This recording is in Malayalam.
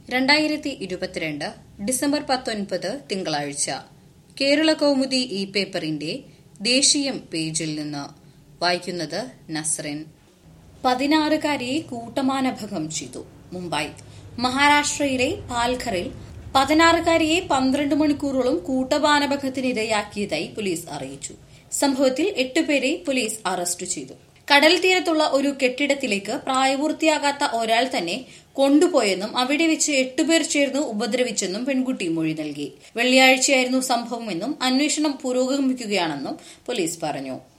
രണ്ടായിരത്തി ഇരുപത്തിരണ്ട് ഡിസംബർ പത്തൊൻപത് തിങ്കളാഴ്ച കേരള കൗമുദി ഇ പേപ്പറിന്റെ ദേശീയം പേജിൽ നിന്ന് വായിക്കുന്നത് നസ്റിൻ പതിനാറുകാരിയെ കൂട്ടമാനഭംഗം ചെയ്തു മുംബൈ മഹാരാഷ്ട്രയിലെ പാൽഘറിൽ പതിനാറുകാരിയെ പന്ത്രണ്ട് മണിക്കൂറോളം കൂട്ടമാനഭംഗത്തിനിരയാക്കിയതായി പോലീസ് അറിയിച്ചു സംഭവത്തിൽ എട്ടുപേരെ പോലീസ് അറസ്റ്റ് ചെയ്തു കടൽ തീരത്തുള്ള ഒരു കെട്ടിടത്തിലേക്ക് പ്രായപൂർത്തിയാകാത്ത ഒരാൾ തന്നെ കൊണ്ടുപോയെന്നും അവിടെ വെച്ച് എട്ടുപേർ ചേർന്ന് ഉപദ്രവിച്ചെന്നും പെൺകുട്ടി മൊഴി നൽകി വെള്ളിയാഴ്ചയായിരുന്നു സംഭവമെന്നും അന്വേഷണം പുരോഗമിക്കുകയാണെന്നും പോലീസ് പറഞ്ഞു